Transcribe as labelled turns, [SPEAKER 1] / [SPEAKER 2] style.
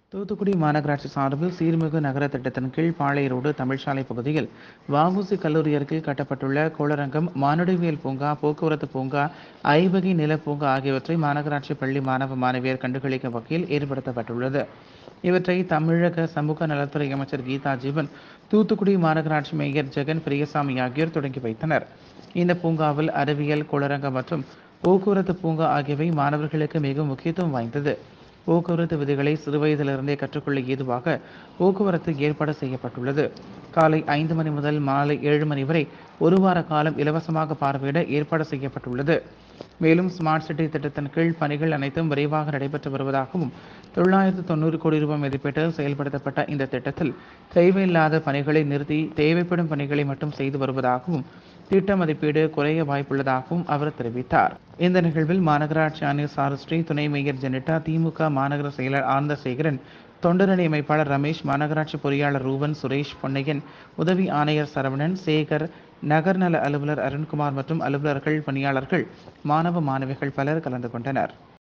[SPEAKER 1] தூத்துக்குடி மாநகராட்சி சார்பில் சீர்மிகு நகர திட்டத்தின் கீழ் பாளையரோடு தமிழ்சாலை பகுதியில் வஉசி கல்லூரி அருகில் கட்டப்பட்டுள்ள கோளரங்கம் மானுடவியல் பூங்கா போக்குவரத்து பூங்கா ஐவகை நில பூங்கா ஆகியவற்றை மாநகராட்சி பள்ளி மாணவ மாணவியர் கண்டுகளிக்கும் வகையில் ஏற்படுத்தப்பட்டுள்ளது இவற்றை தமிழக சமூக நலத்துறை அமைச்சர் கீதா ஜீவன் தூத்துக்குடி மாநகராட்சி மேயர் ஜெகன் பிரியசாமி ஆகியோர் தொடங்கி வைத்தனர் இந்த பூங்காவில் அறிவியல் கோளரங்கம் மற்றும் போக்குவரத்து பூங்கா ஆகியவை மாணவர்களுக்கு மிகவும் முக்கியத்துவம் வாய்ந்தது போக்குவரத்து விதிகளை சிறுவயதிலிருந்தே கற்றுக்கொள்ள ஏதுவாக போக்குவரத்து ஏற்பாடு செய்யப்பட்டுள்ளது காலை ஐந்து மணி முதல் மாலை ஏழு மணி வரை ஒரு வார காலம் இலவசமாக பார்வையிட ஏற்பாடு செய்யப்பட்டுள்ளது மேலும் ஸ்மார்ட் சிட்டி திட்டத்தின் கீழ் பணிகள் அனைத்தும் விரைவாக நடைபெற்று வருவதாகவும் தொள்ளாயிரத்து தொண்ணூறு கோடி ரூபாய் மதிப்பீட்டில் செயல்படுத்தப்பட்ட இந்த திட்டத்தில் தேவையில்லாத பணிகளை நிறுத்தி தேவைப்படும் பணிகளை மட்டும் செய்து வருவதாகவும் திட்ட மதிப்பீடு குறைய வாய்ப்புள்ளதாகவும் அவர் தெரிவித்தார் இந்த நிகழ்வில் மாநகராட்சி ஆணையர் சாருஸ்ரீ துணை மேயர் ஜெனிட்டா திமுக மாநகர செயலர் ஆனந்தசேகரன் தொண்டரணி அமைப்பாளர் ரமேஷ் மாநகராட்சி பொறியாளர் ரூபன் சுரேஷ் பொன்னையன் உதவி ஆணையர் சரவணன் சேகர் நகர்நல அலுவலர் அருண்குமார் மற்றும் அலுவலர்கள் பணியாளர்கள் மாணவ மாணவிகள் பலர் கலந்து கொண்டனர்